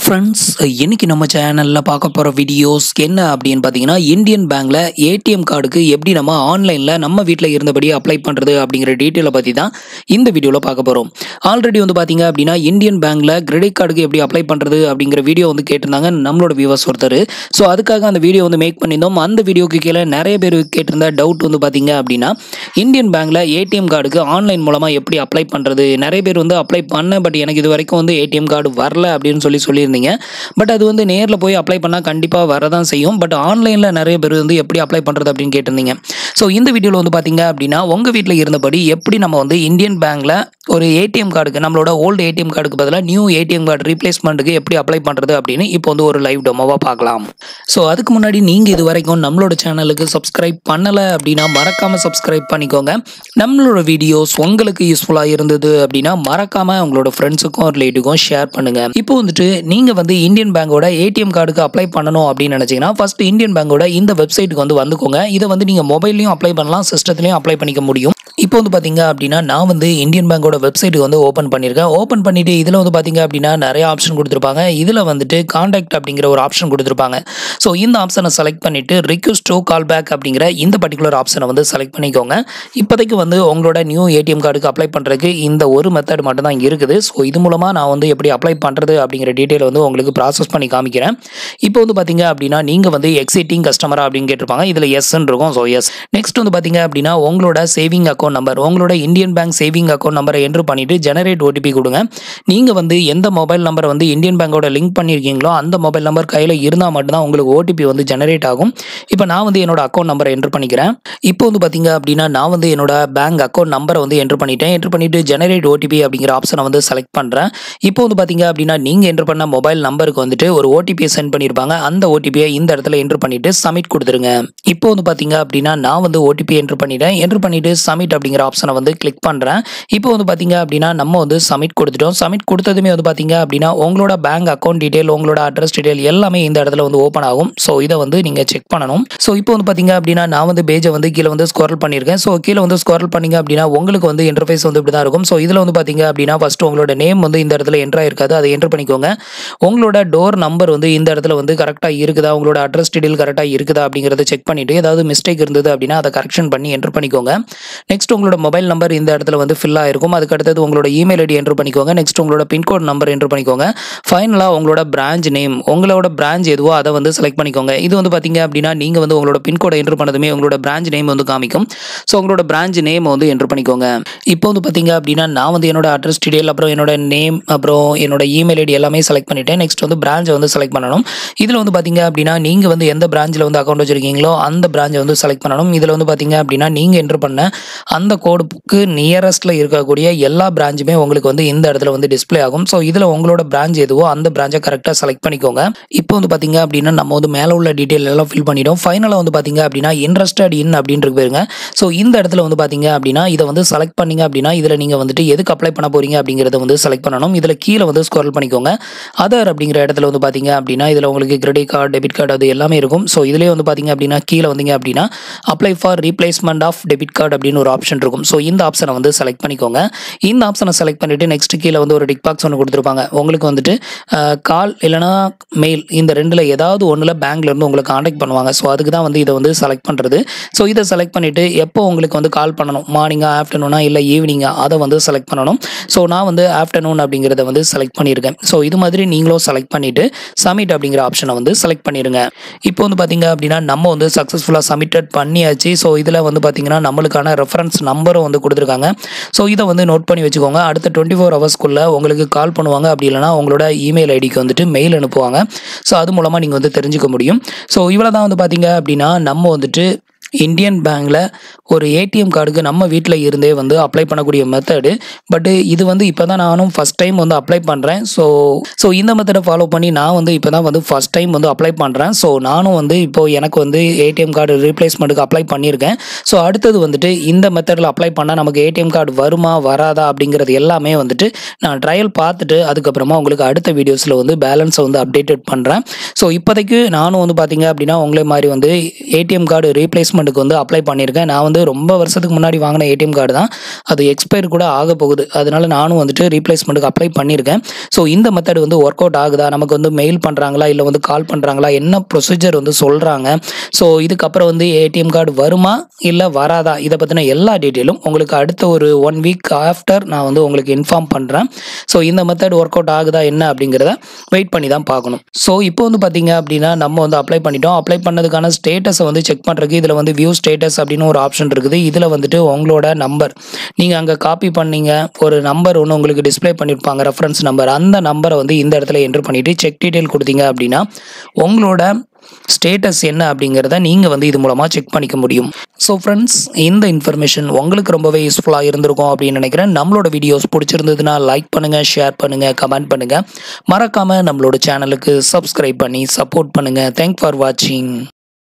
friends இன்னைக்கு நம்ம சேனலில் பார்க்க போகிற வீடியோஸ் என்ன அப்படின்னு பார்த்தீங்கன்னா இந்தியன் பேங்க்கில் ஏடிஎம் கார்டுக்கு எப்படி நம்ம ஆன்லைனில் நம்ம வீட்டில் இருந்தபடி அப்ளை பண்ணுறது அப்படிங்கிற டீட்டெயிலை பற்றி தான் இந்த வீடியோவில் பார்க்க போகிறோம் ஆல்ரெடி வந்து பார்த்தீங்க அப்படின்னா இந்தியன் பேங்க்கில் கிரெடிட் கார்டுக்கு எப்படி அப்ளை பண்ணுறது அப்படிங்கிற வீடியோ வந்து கேட்டிருந்தாங்க நம்மளோட வியூவர்ஸ் ஒருத்தர் ஸோ அதுக்காக அந்த வீடியோ வந்து மேக் பண்ணியிருந்தோம் அந்த வீடியோக்கு கீழே நிறைய பேர் கேட்டிருந்த டவுட் வந்து பார்த்தீங்க அப்படின்னா இந்தியன் பேங்க்கில் ஏடிஎம் கார்டுக்கு ஆன்லைன் மூலமாக எப்படி அப்ளை பண்ணுறது நிறைய பேர் வந்து அப்ளை பண்ண பட் எனக்கு இது வரைக்கும் வந்து ஏடிஎம் கார்டு வரல அப்படின்னு சொல்லி சொல்லியிருந்தீங்க பட் அது வந்து நேரில் போய் அப்ளை பண்ணால் கண்டிப்பாக வரதான் செய்யும் பட் ஆன்லைனில் நிறைய பேர் வந்து எப்படி அப்ளை பண்ணுறது அப்படின்னு கேட்டிருந்தீங்க ஸோ இந்த வீடியோவில் வந்து பார்த்தீங்க அப்படின்னா உங்கள் வீட்டில் இருந்தபடி எப்படி நம்ம வந்து இந்தியன் பேங்க்கில் ஒரு ஏடிஎம் கார்டுக்கு நம்மளோட ஓல்டு ஏடிஎம் கார்டுக்கு பதிலாக நியூ ஏடிஎம் கார்டு ரீப்ளேஸ்மெண்ட்டுக்கு எப்படி அப்ளை பண்ணுறது அப்படின்னு இப்போ வந்து ஒரு லைவ் டெமோவாக பார்க்கலாம் ஸோ அதுக்கு முன்னாடி நீங்கள் இது வரைக்கும் நம்மளோட சேனலுக்கு சப்ஸ்கிரைப் பண்ணலை அப்படின்னா மறக்காமல் சப்ஸ்கிரைப் பண்ணிக்கோங்க நம்மளோட வீடியோஸ் உங்களுக்கு யூஸ்ஃபுல்லாக இருந்தது அப்படின்னா மறக்காமல் உங்களோட ஃப்ரெண்ட்ஸுக்கும் ரிலேட்டிவ்க்கும் ஷேர் பண்ணுங்கள் இப்போ வந்துட்டு நீங்கள் வந்து இந்தியன் பேங்கோட ஏடிஎம் கார்டுக்கு அப்ளை பண்ணணும் அப்படின்னு நினச்சிங்கன்னா ஃபர்ஸ்ட் இந்தியன் பேங்கோட இந்த வெப்சைட்டுக்கு வந்து வந்துக்கோங்க இதை வந்து நீங்கள் மொபைல்லையும் அப்ளை பண்ணலாம் சிஸ்டத்துலையும் அப்ளை பண்ணிக்க முடியும் இப்போ வந்து பார்த்தீங்க அப்படின்னா நான் வந்து இந்தியன் பேங்கோட வெப்சைட்டுக்கு வந்து ஓப்பன் பண்ணியிருக்கேன் ஓப்பன் பண்ணிட்டு இதில் வந்து பார்த்தீங்க அப்படின்னா நிறைய ஆப்ஷன் கொடுத்துருப்பாங்க இதில் வந்துட்டு காண்டாக்ட் அப்படிங்கிற ஒரு ஆப்ஷன் கொடுத்துருப்பாங்க ஸோ இந்த ஆப்ஷனை செலக்ட் பண்ணிட்டு ரிக்வஸ்ட் டு கால் பேக் அப்படிங்கிற இந்த பர்டிகுலர் ஆப்ஷனை வந்து செலக்ட் பண்ணிக்கோங்க இப்போதைக்கு வந்து உங்களோட நியூ ஏடிஎம் கார்டுக்கு அப்ளை பண்ணுறதுக்கு இந்த ஒரு மெத்தட் மட்டும் தான் இருக்குது ஸோ இது மூலமாக நான் வந்து எப்படி அப்ளை பண்ணுறது அப்படிங்கிற டீட்டெயில் வந்து உங்களுக்கு ப்ராசஸ் பண்ணி காமிக்கிறேன் இப்போ வந்து பார்த்தீங்க அப்படின்னா நீங்கள் வந்து எக்ஸிட்டிங் கஸ்டமரா அப்படின்னு கேட்டிருப்பாங்க இதில் எஸ்ன்னு இருக்கும் ஸோ எஸ் நெக்ஸ்ட் வந்து பார்த்தீங்க அப்படின்னா உங்களோட சேவிங் அக்கௌண்ட் நம்பர் உங்களோட இந்தியன் பேங்க் சேவிங் அக்கௌண்ட் நம்பரை என்ட்ரு பண்ணிட்டு ஜெனரேட் ஓடிபி கொடுங்க நீங்கள் வந்து எந்த மொபைல் நம்பரை வந்து இந்தியன் பேங்கோட லிங்க் பண்ணியிருக்கீங்களோ அந்த மொபைல் நம்பர் கையில் இருந்தால் மட்டும்தான் உங்களுக்கு ஓடிபி வந்து ஜெனரேட் ஆகும் இப்போ நான் வந்து என்னோட அக்கௌண்ட் நம்பரை என்ட்ரு பண்ணிக்கிறேன் இப்போ வந்து பார்த்தீங்க அப்படின்னா நான் வந்து என்னோட பேங்க் அக்கௌண்ட் நம்பரை வந்து என்ட்ரு பண்ணிட்டேன் என்ட்ரு பண்ணிட்டு ஜெனரேட் ஓடிபி அப்படிங்கிற ஆப்ஷனை வந்து செலக்ட் பண்ணுறேன் இப்போ வந்து பார்த்தீங்க அப்படின்னா நீங்கள் என்ட்ரு பண்ண மொபைல் நம்பருக்கு வந்துட்டு ஒரு ஓடிபியை சென்ட் பண்ணியிருப்பாங்க அந்த ஓடிபியை இந்த இடத்துல என்ட்ரு பண்ணிட்டு சப்மிட் கொடுத்துருங்க இப்போ வந்து பார்த்தீங்க அப்படின்னா நான் வந்து ஓடிபி என்ட்ரு பண்ணிட்டேன் என்ட்ரு பண்ணிட்டு சப்மிட் அப்படிங்கிற ஆப்ஷனை வந்து கிளிக் பண்ணுறேன் இப்போ வந்து பார்த்தீங்க அப்படின்னா நம்ம வந்து சப்மிட் கொடுத்துட்டோம் சப்மிட் கொடுத்ததுமே வந்து பார்த்தீங்க அப்படின்னா உங்களோட பேங்க் அக்கௌண்ட் டீட்டெயில் உங்களோட அட்ரஸ் டீட்டெயில் எல்லாமே இந்த இடத்துல வந்து ஓப்பன் ஆகும் ஸோ இதை வந்து நீங்கள் செக் பண்ணணும் ஸோ இப்போ வந்து பார்த்தீங்க அப்படின்னா நான் வந்து பேஜை வந்து கீழே வந்து ஸ்கோரல் பண்ணியிருக்கேன் ஸோ கீழே வந்து ஸ்கோரல் பண்ணீங்க அப்படின்னா உங்களுக்கு வந்து இன்டர்ஃபேஸ் வந்து இப்படி தான் இருக்கும் ஸோ இதில் வந்து பார்த்தீங்க அப்படின்னா ஃபஸ்ட்டு உங்களோட நேம் வந்து இந்த இடத்துல என்ட்ரு ஆயிருக்காது அதை என்ட்ரு பண்ணிக்கோங்க உங்களோட டோர் நம்பர் வந்து இந்த இடத்துல வந்து கரெக்டாக இருக்குதா உங்களோட அட்ரஸ் டீட்டெயில் கரெக்டாக இருக்குதா அப்படிங்கிறத செக் பண்ணிவிட்டு ஏதாவது மிஸ்டேக் இருந்தது அப்படின்னா அதை கரெக்ஷன் பண்ணி என்ட்ரு பண்ணிக்கோங்க நெக்ஸ்ட் உங்களோட மொபைல் நம்பர் இந்த இடத்துல வந்து ஃபில் ஆயிருக்கும் அதுக்கு அடுத்தது உங்களோட இமெயில் ஐடி என்ட்ரு பண்ணிக்கோங்க நெக்ஸ்ட் உங்களோட பின்கோட் நம்பர் என்ட்ரு பண்ணிக்கோங்க ஃபைனலாக உங்களோட பிரான்ச் நேம் உங்களோட பிரான்ச் எதுவோ அதை வந்து செலக்ட் பண்ணிக்கோங்க இது வந்து பார்த்தீங்க அப்படின்னா நீங்கள் வந்து உங்களோட பின்கோடை என்ட்ரு பண்ணதுமே உங்களோட பிரான்ச் நேம் வந்து காமிக்கும் ஸோ உங்களோட பிரான்ச் நேம் வந்து என்ட்ரு பண்ணிக்கோங்க இப்போ வந்து பார்த்தீங்க அப்படின்னா நான் வந்து என்னோட அட்ரஸ் டீடைல் அப்புறம் என்னோட நேம் அப்புறம் என்னோட இமெயில் ஐடி எல்லாமே செலக்ட் பண்ணிட்டேன் நெக்ஸ்ட் வந்து பிரான்ச்சை வந்து செலக்ட் பண்ணணும் இதில் வந்து பார்த்தீங்க அப்படின்னா நீங்கள் வந்து எந்த பிரான்ச்சில் வந்து அக்கௌண்ட் வச்சிருக்கீங்களோ அந்த பிரான்ச்சை வந்து செலக்ட் பண்ணணும் இதில் வந்து பார்த்தீங்க அப்படின்னா நீங்கள் என்ட்ரு பண்ண அந்த கோடுக்கு நியரஸ்ட்டில் இருக்கக்கூடிய எல்லா பிரான்ச்சுமே உங்களுக்கு வந்து இந்த இடத்துல வந்து டிஸ்ப்ளே ஆகும் ஸோ இதில் உங்களோட பிரான்ச் எதுவோ அந்த பிரான்ச்சை கரெக்டாக செலக்ட் பண்ணிக்கோங்க இப்போ வந்து பார்த்தீங்க அப்படின்னா நம்ம வந்து மேலே உள்ள டீட்டெயில் எல்லாம் ஃபில் பண்ணிட்டோம் ஃபைனலாக வந்து பார்த்தீங்க அப்படின்னா இன்ட்ரெஸ்டட் இன் அப்படின்ட்டு போயிருங்க ஸோ இந்த இடத்துல வந்து பார்த்தீங்க அப்படின்னா இதை வந்து செலக்ட் பண்ணீங்க அப்படின்னா இதில் நீங்கள் வந்துட்டு எதுக்கு அப்ளை பண்ண போறீங்க அப்படிங்கிறத வந்து செலக்ட் பண்ணணும் இதில் கீழே வந்து ஸ்க்ரோல் பண்ணிக்கோங்க அதர் அப்படிங்கிற இடத்துல வந்து பார்த்தீங்க அப்படின்னா இதில் உங்களுக்கு கிரெடிட் கார்டு டெபிட் கார்டு அது எல்லாமே இருக்கும் ஸோ இதுலேயே வந்து பார்த்தீங்க அப்படின்னா கீழே வந்தீங்க அப்படின்னா apply for replacement of debit card அப்படின்னு ஒரு ஆப்ஷன் இருக்கும் ஸோ இந்த ஆப்ஷனை வந்து செலக்ட் பண்ணிக்கோங்க இந்த ஆப்ஷனை செலக்ட் பண்ணிட்டு நெக்ஸ்ட் கீழே வந்து ஒரு டிக் பாக்ஸ் ஒன்று கொடுத்துருப்பாங்க உங்களுக்கு வந்துட்டு கால் இல்லைனா மெயில் இந்த ரெண்டில் ஏதாவது ஒன்றில் பேங்க்லேருந்து உங்களுக்கு காண்டாக்ட் பண்ணுவாங்க ஸோ அதுக்கு தான் வந்து இதை வந்து செலக்ட் பண்ணுறது ஸோ இதை செலக்ட் பண்ணிவிட்டு எப்போ உங்களுக்கு வந்து கால் பண்ணணும் மார்னிங்கா ஆஃப்டர்நூனா இல்லை ஈவினிங்கா அதை வந்து செலக்ட் பண்ணணும் ஸோ நான் வந்து ஆஃப்டர்நூன் அப்படிங்கிறத வந்து செலக்ட் பண்ணியிருக்கேன் ஸோ இது மாதிரி நீங்களும் செலக்ட் பண்ணிவிட்டு சப்மிட் அப்படிங்கிற ஆப்ஷனை வந்து செலக்ட் பண்ணிடுங்க இப்போ வந்து பார்த்தீங்க அப்படின்னா நம்ம வந்து சக்ஸஸ்ஃபுல்லாக சப்மிட்டட் பண்ணியாச்சு ஸோ இதில் வந்து பார்த்தீங்கன்னா நம்மளுக்கான ரெஃபரன்ஸ் நம்பரும் வந்து கொடுத்துருக்காங்க ஸோ இதை வந்து நோட் பண்ணி வச்சுக்கோங்க அடுத்த டுவெண்ட்டி ஃபோர் ஹவர்ஸ்க்குள்ளே உங்களுக்கு கால் பண்ணுவாங்க அப்படி இல்லைனா உங்களோட இமெயில் ஐடிக்கு வந்துட்டு மெயில் அனுப்புவாங்க ஸோ அது மூலமாக நீங்கள் வந்து தெரிஞ்சுக்க முடியும் ஸோ இவ்வளோ தான் வந்து பார்த்தீங்க அப்படின்னா நம்ம வந்துட்டு இந்தியன் பேங்க்கில் ஒரு ஏடிஎம் கார்டுக்கு நம்ம வீட்டில் இருந்தே வந்து அப்ளை பண்ணக்கூடிய மெத்தடு பட்டு இது வந்து இப்போ தான் நானும் ஃபஸ்ட் டைம் வந்து அப்ளை பண்ணுறேன் ஸோ ஸோ இந்த மெத்தடை ஃபாலோ பண்ணி நான் வந்து இப்போ தான் வந்து ஃபஸ்ட் டைம் வந்து அப்ளை பண்ணுறேன் ஸோ நானும் வந்து இப்போது எனக்கு வந்து ஏடிஎம் கார்டு ரீப்ளேஸ்மெண்ட்டுக்கு அப்ளை பண்ணியிருக்கேன் ஸோ அடுத்தது வந்துட்டு இந்த மெத்தடில் அப்ளை பண்ணால் நமக்கு ஏடிஎம் கார்டு வருமா வராதா அப்படிங்கிறது எல்லாமே வந்துட்டு நான் ட்ரையல் பார்த்துட்டு அதுக்கப்புறமா உங்களுக்கு அடுத்த வீடியோஸில் வந்து பேலன்ஸை வந்து அப்டேட்டட் பண்ணுறேன் ஸோ இப்போதைக்கு நானும் வந்து பார்த்தீங்க அப்படின்னா உங்களே மாதிரி வந்து ஏடிஎம் கார்டு ரீப்ளேஸ்மெண்ட் ரீப்ளேஸ்மெண்ட்டுக்கு வந்து அப்ளை பண்ணியிருக்கேன் நான் வந்து ரொம்ப வருஷத்துக்கு முன்னாடி வாங்கின ஏடிஎம் கார்டு தான் அது எக்ஸ்பயர் கூட ஆக போகுது அதனால நானும் வந்துட்டு ரீப்ளேஸ்மெண்ட்டுக்கு அப்ளை பண்ணியிருக்கேன் ஸோ இந்த மெத்தட் வந்து ஒர்க் அவுட் ஆகுதா நமக்கு வந்து மெயில் பண்ணுறாங்களா இல்லை வந்து கால் பண்ணுறாங்களா என்ன ப்ரொசீஜர் வந்து சொல்கிறாங்க ஸோ இதுக்கப்புறம் வந்து ஏடிஎம் கார்டு வருமா இல்லை வராதா இதை பற்றின எல்லா டீட்டெயிலும் உங்களுக்கு அடுத்த ஒரு ஒன் வீக் ஆஃப்டர் நான் வந்து உங்களுக்கு இன்ஃபார்ம் பண்ணுறேன் ஸோ இந்த மெத்தட் ஒர்க் அவுட் ஆகுதா என்ன அப்படிங்கிறத வெயிட் பண்ணி தான் பார்க்கணும் ஸோ இப்போ வந்து பார்த்தீங்க அப்படின்னா நம்ம வந்து அப்ளை பண்ணிட்டோம் அப்ளை பண்ணதுக்கான ஸ்டேட்டஸை வந்து செக் பண்ணுறதுக்கு இதில் வந்து வியூ ஸ்டேட்டஸ் அப்படின்னு ஒரு ஆப்ஷன் இருக்குது இதில் வந்துட்டு உங்களோட நம்பர் நீங்கள் அங்கே காப்பி பண்ணீங்க ஒரு நம்பர் ஒன்று உங்களுக்கு டிஸ்ப்ளே பண்ணியிருப்பாங்க ரெஃபரன்ஸ் நம்பர் அந்த நம்பரை வந்து இந்த இடத்துல என்ட்ரு பண்ணிவிட்டு செக் டீட்டெயில் கொடுத்தீங்க அப்படின்னா உங்களோட ஸ்டேட்டஸ் என்ன அப்படிங்கிறத நீங்கள் வந்து இது மூலமாக செக் பண்ணிக்க முடியும் ஸோ ஃப்ரெண்ட்ஸ் இந்த இன்ஃபர்மேஷன் உங்களுக்கு ரொம்பவே யூஸ்ஃபுல்லாக இருந்திருக்கும் அப்படின்னு நினைக்கிறேன் நம்மளோட வீடியோஸ் பிடிச்சிருந்ததுன்னா லைக் பண்ணுங்கள் ஷேர் பண்ணுங்கள் கமெண்ட் பண்ணுங்கள் மறக்காமல் நம்மளோட சேனலுக்கு சப்ஸ்கிரைப் பண்ணி சப்போர்ட் பண்ணுங்கள் தேங்க் ஃபார் வாட்சிங்